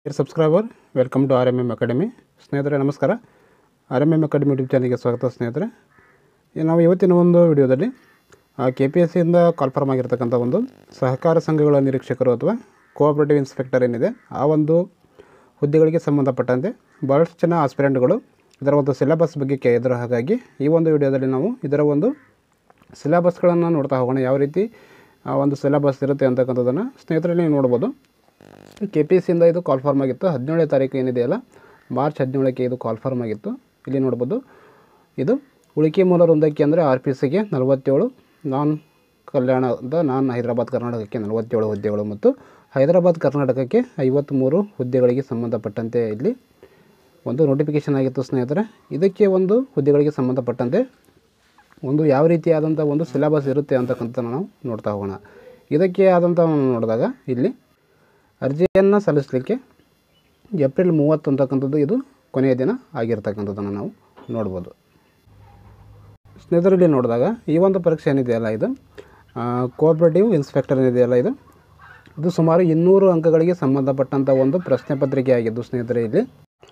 dear subscriber welcome to R M M academy ಸ್ನೇಹಿತರೆ ನಮಸ್ಕಾರ R M M academy YouTube ಚಾನಲ್ಗೆ ಸ್ವಾಗತ ಸ್ನೇಹಿತರೆ ಈ ನಾವು ಇವತ್ತಿನ ಒಂದು ವಿಡಿಯೋದಲ್ಲಿ ಕೆ ಪಿ ಎಸ್ ಸಿಯಿಂದ ಕಾಲ್ಫಾರ್ಮ್ ಆಗಿರ್ತಕ್ಕಂಥ ಒಂದು ಸಹಕಾರ ಸಂಘಗಳ ನಿರೀಕ್ಷಕರು ಅಥವಾ ಕೋಆಪರೇಟಿವ್ ಇನ್ಸ್ಪೆಕ್ಟರ್ ಏನಿದೆ ಆ ಒಂದು ಹುದ್ದೆಗಳಿಗೆ ಸಂಬಂಧಪಟ್ಟಂತೆ ಭಾಳಷ್ಟು ಜನ ಆಸ್ಪಿರೆಂಟ್ಗಳು ಇದರ ಒಂದು ಸಿಲೆಬಸ್ ಬಗ್ಗೆ ಕೇಳಿದ್ರು ಹಾಗಾಗಿ ಈ ಒಂದು ವಿಡಿಯೋದಲ್ಲಿ ನಾವು ಇದರ ಒಂದು ಸಿಲೆಬಸ್ಗಳನ್ನು ನೋಡ್ತಾ ಹೋಗೋಣ ಯಾವ ರೀತಿ ಆ ಒಂದು ಸಿಲೆಬಸ್ ಇರುತ್ತೆ ಅಂತಕ್ಕಂಥದ್ದನ್ನು ಸ್ನೇಹಿತರೆ ನೀವು ನೋಡ್ಬೋದು ಕೆ ಪಿ ಎಸ್ ಸಿಯಿಂದ ಇದು ಕಾಲ್ ಫಾರ್ಮ್ ಆಗಿತ್ತು ಹದಿನೇಳನೇ ತಾರೀಕು ಏನಿದೆಯಲ್ಲ ಮಾರ್ಚ್ ಹದಿನೇಳಕ್ಕೆ ಇದು ಕಾಲ್ ಫಾರ್ಮ್ ಆಗಿತ್ತು ಇಲ್ಲಿ ನೋಡ್ಬೋದು ಇದು ಉಳಿಕೆ ಮೂಲ ವೃಂದಕ್ಕೆ ಅಂದರೆ ಆರ್ ಪಿ ಸಿಗೆ ನಲವತ್ತೇಳು ನಾನ್ ಕಲ್ಯಾಣದ ನಾನ್ ಹೈದರಾಬಾದ್ ಕರ್ನಾಟಕಕ್ಕೆ ನಲವತ್ತೇಳು ಹುದ್ದೆಗಳು ಮತ್ತು ಹೈದರಾಬಾದ್ ಕರ್ನಾಟಕಕ್ಕೆ ಐವತ್ತ್ಮೂರು ಹುದ್ದೆಗಳಿಗೆ ಸಂಬಂಧಪಟ್ಟಂತೆ ಇಲ್ಲಿ ಒಂದು ನೋಟಿಫಿಕೇಷನ್ ಆಗಿತ್ತು ಸ್ನೇಹಿತರೆ ಇದಕ್ಕೆ ಒಂದು ಹುದ್ದೆಗಳಿಗೆ ಸಂಬಂಧಪಟ್ಟಂತೆ ಒಂದು ಯಾವ ರೀತಿಯಾದಂಥ ಒಂದು ಸಿಲೆಬಸ್ ಇರುತ್ತೆ ಅಂತಕ್ಕಂಥ ನಾವು ನೋಡ್ತಾ ಹೋಗೋಣ ಇದಕ್ಕೆ ಆದಂಥ ನೋಡಿದಾಗ ಇಲ್ಲಿ ಅರ್ಜಿಯನ್ನು ಸಲ್ಲಿಸಲಿಕ್ಕೆ ಏಪ್ರಿಲ್ ಮೂವತ್ತು ಅಂತಕ್ಕಂಥದ್ದು ಇದು ಕೊನೆಯ ದಿನ ಆಗಿರ್ತಕ್ಕಂಥದ್ದನ್ನು ನಾವು ನೋಡ್ಬೋದು ಸ್ನೇಹಿತರಲ್ಲಿ ನೋಡಿದಾಗ ಈ ಒಂದು ಪರೀಕ್ಷೆ ಏನಿದೆಯಲ್ಲ ಇದು ಕೋಆಪ್ರೇಟಿವ್ ಇನ್ಸ್ಪೆಕ್ಟರ್ ಏನಿದೆಯಲ್ಲ ಇದು ಇದು ಸುಮಾರು ಇನ್ನೂರು ಅಂಕಗಳಿಗೆ ಸಂಬಂಧಪಟ್ಟಂಥ ಒಂದು ಪ್ರಶ್ನೆ ಪತ್ರಿಕೆ ಆಗಿದ್ದು ಸ್ನೇಹಿತರೆ ಇಲ್ಲಿ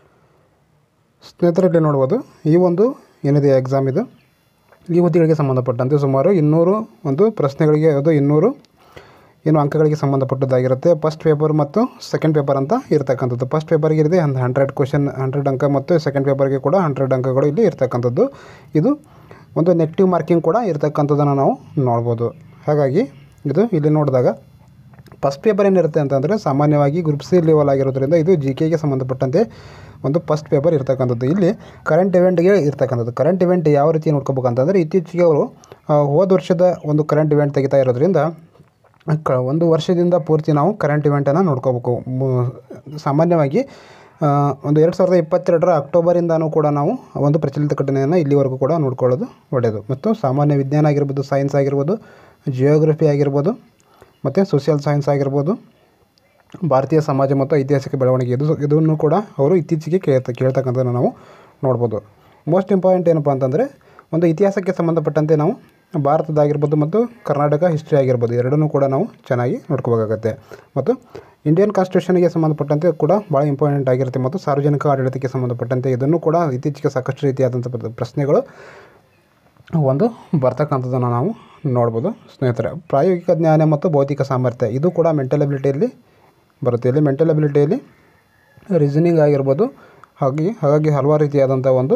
ಸ್ನೇಹಿತರಲ್ಲಿ ನೋಡ್ಬೋದು ಈ ಒಂದು ಏನಿದೆ ಎಕ್ಸಾಮ್ ಇದು ಈ ಹುದ್ದೆಗಳಿಗೆ ಸಂಬಂಧಪಟ್ಟಂತೆ ಸುಮಾರು ಇನ್ನೂರು ಒಂದು ಪ್ರಶ್ನೆಗಳಿಗೆ ಅದು ಇನ್ನೂರು ಏನು ಅಂಕಗಳಿಗೆ ಸಂಬಂಧಪಟ್ಟದ್ದಾಗಿರುತ್ತೆ ಫಸ್ಟ್ ಪೇಪರ್ ಮತ್ತು ಸೆಕೆಂಡ್ ಪೇಪರ್ ಅಂತ ಇರ್ತಕ್ಕಂಥದ್ದು ಫಸ್ಟ್ ಪೇಪರ್ಗೆ ಇದೆ ಒಂದು ಹಂಡ್ರೆಡ್ ಕ್ವಶನ್ ಹಂಡ್ರೆಡ್ ಅಂಕ ಮತ್ತು ಸೆಕೆಂಡ್ ಪೇಪರ್ಗೆ ಕೂಡ ಹಂಡ್ರೆಡ್ ಅಂಕಗಳು ಇಲ್ಲಿ ಇರ್ತಕ್ಕಂಥದ್ದು ಇದು ಒಂದು ನೆಗೆಟಿವ್ ಮಾರ್ಕಿಂಗ್ ಕೂಡ ಇರ್ತಕ್ಕಂಥದ್ದನ್ನು ನಾವು ನೋಡ್ಬೋದು ಹಾಗಾಗಿ ಇದು ಇಲ್ಲಿ ನೋಡಿದಾಗ ಫಸ್ಟ್ ಪೇಪರ್ ಏನಿರುತ್ತೆ ಅಂತಂದರೆ ಸಾಮಾನ್ಯವಾಗಿ ಗ್ರೂಪ್ ಸಿ ಲೆವೆಲ್ ಆಗಿರೋದ್ರಿಂದ ಇದು ಜಿ ಕೆಗೆ ಸಂಬಂಧಪಟ್ಟಂತೆ ಒಂದು ಫಸ್ಟ್ ಪೇಪರ್ ಇರ್ತಕ್ಕಂಥದ್ದು ಇಲ್ಲಿ ಕರೆಂಟ್ ಇವೆಂಟ್ಗೆ ಇರ್ತಕ್ಕಂಥದ್ದು ಕರೆಂಟ್ ಇವೆಂಟ್ ಯಾವ ರೀತಿ ನೋಡ್ಕೋಬೇಕಂತಂದರೆ ಇತ್ತೀಚೆಗೆ ಅವರು ಆ, ಹೋದ ವರ್ಷದ ಒಂದು ಕರೆಂಟ್ ಇವೆಂಟ್ ತೆಗಿತಾ ಇರೋದ್ರಿಂದ ಕ ಒಂದು ವರ್ಷದಿಂದ ಪೂರ್ತಿ ನಾವು ಕರೆಂಟ್ ಇವೆಂಟನ್ನು ನೋಡ್ಕೋಬೇಕು ಮು- ಸಾಮಾನ್ಯವಾಗಿ ಆ, ಒಂದು ಎರಡು ಸಾವಿರದ ಇಪ್ಪತ್ತೆರಡರ ಅಕ್ಟೋಬರಿಂದನೂ ಕೂಡ ನಾವು ಒಂದು ಪ್ರಚಲಿತ ಘಟನೆಯನ್ನು ಇಲ್ಲಿವರೆಗೂ ಕೂಡ ನೋಡ್ಕೊಳ್ಳೋದು ಒಳ್ಳೆಯದು ಮತ್ತು ಸಾಮಾನ್ಯ ವಿಜ್ಞಾನ ಆಗಿರ್ಬೋದು ಸೈನ್ಸ್ ಆಗಿರ್ಬೋದು ಜಿಯೋಗ್ರಫಿ ಆಗಿರ್ಬೋದು ಮತ್ತು ಸೋಷಿಯಲ್ ಸೈನ್ಸ್ ಆಗಿರ್ಬೋದು ಭಾರತೀಯ ಸಮಾಜ ಮತ್ತು ಐತಿಹಾಸಿಕ ಬೆಳವಣಿಗೆ ಇದು ಇದನ್ನು ಕೂಡ ಅವರು ಇತ್ತೀಚೆಗೆ ಕೇಳ್ತ ಕೇಳ್ತಕ್ಕಂಥದ್ದನ್ನು ನಾವು ನೋಡ್ಬೋದು ಮೋಸ್ಟ್ ಇಂಪಾರ್ಟೆಂಟ್ ಏನಪ್ಪ ಅಂತಂದರೆ ಒಂದು ಇತಿಹಾಸಕ್ಕೆ ಸಂಬಂಧಪಟ್ಟಂತೆ ನಾವು ಭಾರತದಾಗಿರ್ಬೋದು ಮತ್ತು ಕರ್ನಾಟಕ ಹಿಸ್ಟ್ರಿ ಆಗಿರ್ಬೋದು ಎರಡನ್ನೂ ಕೂಡ ನಾವು ಚೆನ್ನಾಗಿ ನೋಡ್ಕೋಬೇಕಾಗತ್ತೆ ಮತ್ತು ಇಂಡಿಯನ್ ಕಾನ್ಸ್ಟಿಟ್ಯೂಷನ್ಗೆ ಸಂಬಂಧಪಟ್ಟಂತೆ ಕೂಡ ಭಾಳ ಇಂಪಾರ್ಟೆಂಟ್ ಆಗಿರುತ್ತೆ ಮತ್ತು ಸಾರ್ವಜನಿಕ ಆಡಳಿತಕ್ಕೆ ಸಂಬಂಧಪಟ್ಟಂತೆ ಇದನ್ನು ಕೂಡ ಇತ್ತೀಚೆಗೆ ಸಾಕಷ್ಟು ರೀತಿಯಾದಂಥ ಪ್ರ- ಪ್ರಶ್ನೆಗಳು ಒಂದು ಬರ್ತಕ್ಕಂಥದ್ದನ್ನು ನಾವು ನೋಡ್ಬೋದು ಸ್ನೇಹಿತರೆ ಪ್ರಾಯೋಗಿಕ ಜ್ಞಾನ ಮತ್ತು ಭೌತಿಕ ಸಾಮರ್ಥ್ಯ ಇದು ಕೂಡ ಮೆಂಟಲ್ ಅಬಿಲಿಟಿಯಲ್ಲಿ ಬರುತ್ತೆ ಇಲ್ಲಿ ಮೆಂಟಲ್ ಅಬಿಲಿಟಿಯಲ್ಲಿ ರೀಸನಿಂಗ್ ಆಗಿರ್ಬೋದು ಹಾಗೆ ಹಾಗಾಗಿ ಹಲವಾರು ರೀತಿಯಾದಂಥ ಒಂದು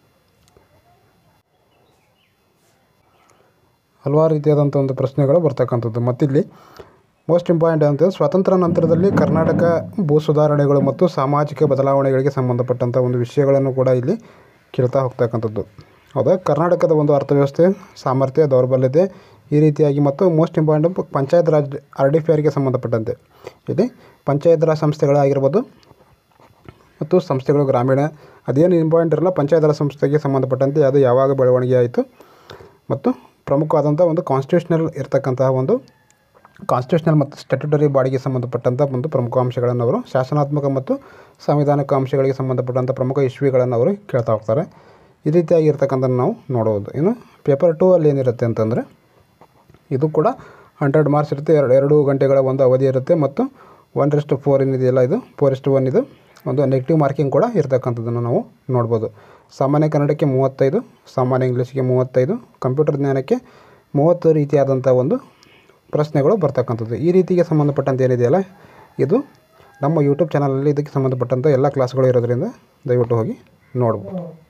ಹಲವಾರು ರೀತಿಯಾದಂಥ ಒಂದು ಪ್ರಶ್ನೆಗಳು ಬರ್ತಕ್ಕಂಥದ್ದು ಮತ್ತಿಲ್ಲಿ ಮೋಸ್ಟ್ ಇಂಪಾರ್ಟೆಂಟ್ ಅಂತ ಸ್ವಾತಂತ್ರ್ಯ ನಂತರದಲ್ಲಿ ಕರ್ನಾಟಕ ಭೂ ಸುಧಾರಣೆಗಳು ಮತ್ತು ಸಾಮಾಜಿಕ ಬದಲಾವಣೆಗಳಿಗೆ ಸಂಬಂಧಪಟ್ಟಂಥ ಒಂದು ವಿಷಯಗಳನ್ನು ಕೂಡ ಇಲ್ಲಿ ಕೇಳ್ತಾ ಹೋಗ್ತಕ್ಕಂಥದ್ದು ಹೌದಾ ಕರ್ನಾಟಕದ ಒಂದು ಅರ್ಥವ್ಯವಸ್ಥೆ ಸಾಮರ್ಥ್ಯ ದೌರ್ಬಲ್ಯತೆ ಈ ರೀತಿಯಾಗಿ ಮತ್ತು most important Panchayat Raj R D P ಆರ್ಗೆ ಸಂಬಂಧಪಟ್ಟಂತೆ ಇಲ್ಲಿ ಪಂಚಾಯತ್ ರಾಜ್ ಸಂಸ್ಥೆಗಳಾಗಿರ್ಬೋದು ಮತ್ತು ಸಂಸ್ಥೆಗಳು ಗ್ರಾಮೀಣ ಅದೇನು ಇಂಪಾರ್ಟೆಂಟ್ ಇರಲ್ಲ ಪಂಚಾಯತ್ ರಾಜ್ ಸಂಸ್ಥೆಗೆ ಸಂಬಂಧಪಟ್ಟಂತೆ ಅದು ಯಾವಾಗ ಬೆಳವಣಿಗೆ ಆಯಿತು ಮತ್ತು ಪ್ರಮುಖವಾದಂಥ ಒಂದು ಕಾನ್ಸ್ಟಿಟ್ಯೂಷನಲ್ ಇರ್ತಕ್ಕಂತಹ ಒಂದು ಕಾನ್ಸ್ಟಿಟ್ಯೂಷನಲ್ ಮತ್ತು ಸ್ಟ್ಯಾಟ್ಯುಟರಿ ಬಾಡಿಗೆ ಸಂಬಂಧಪಟ್ಟಂಥ ಒಂದು ಪ್ರಮುಖ ಅಂಶಗಳನ್ನು ಅವರು ಶಾಸನಾತ್ಮಕ ಮತ್ತು ಸಾಂವಿಧಾನಿಕ ಅಂಶಗಳಿಗೆ ಸಂಬಂಧಪಟ್ಟಂಥ ಪ್ರಮುಖ ಇಶ್ಯೂಗಳನ್ನು ಅವರು ಕೇಳ್ತಾ ಹೋಗ್ತಾರೆ ಈ ರೀತಿಯಾಗಿ ಇರ್ತಕ್ಕಂಥ ನಾವು ನೋಡ್ಬೋದು ಇನ್ನು ಪೇಪರ್ ಟೂ ಅಲ್ಲಿ ಏನಿರುತ್ತೆ ಅಂತಂದರೆ ಇದು ಕೂಡ ಹಂಡ್ರೆಡ್ ಮಾರ್ಕ್ಸ್ ಇರುತ್ತೆ ಎರಡು ಎರಡು ಗಂಟೆಗಳ ಒಂದು ಅವಧಿ ಇರುತ್ತೆ ಮತ್ತು ಒನ್ ರೆಸ್ಟ್ ಫೋರ್ ಏನಿದೆಯಲ್ಲ ಇದು ಫೋರ್ ಇಷ್ಟು ಒನ್ ಇದು ಒಂದು ನೆಗೆಟಿವ್ ಮಾರ್ಕಿಂಗ್ ಕೂಡ ಇರ್ತಕ್ಕಂಥದ್ದನ್ನು ನಾವು ನೋಡ್ಬೋದು ಸಾಮಾನ್ಯ ಕನ್ನಡಕ್ಕೆ ಮೂವತ್ತೈದು ಸಾಮಾನ್ಯ ಇಂಗ್ಲೀಷ್ಗೆ ಮೂವತ್ತೈದು ಕಂಪ್ಯೂಟರ್ ಜ್ಞಾನಕ್ಕೆ ಮೂವತ್ತು ರೀತಿಯಾದಂಥ ಒಂದು ಪ್ರಶ್ನೆಗಳು ಬರ್ತಕ್ಕಂಥದ್ದು ಈ ರೀತಿಗೆ ಸಂಬಂಧಪಟ್ಟಂತೆ ಏನಿದೆಯಲ್ಲ ಇದು ನಮ್ಮ ಯೂಟ್ಯೂಬ್ ಚಾನಲಲ್ಲಿ ಇದಕ್ಕೆ ಸಂಬಂಧಪಟ್ಟಂಥ ಎಲ್ಲ ಕ್ಲಾಸ್ಗಳು ಇರೋದ್ರಿಂದ ದಯವಿಟ್ಟು ಹೋಗಿ ನೋಡ್ಬೋದು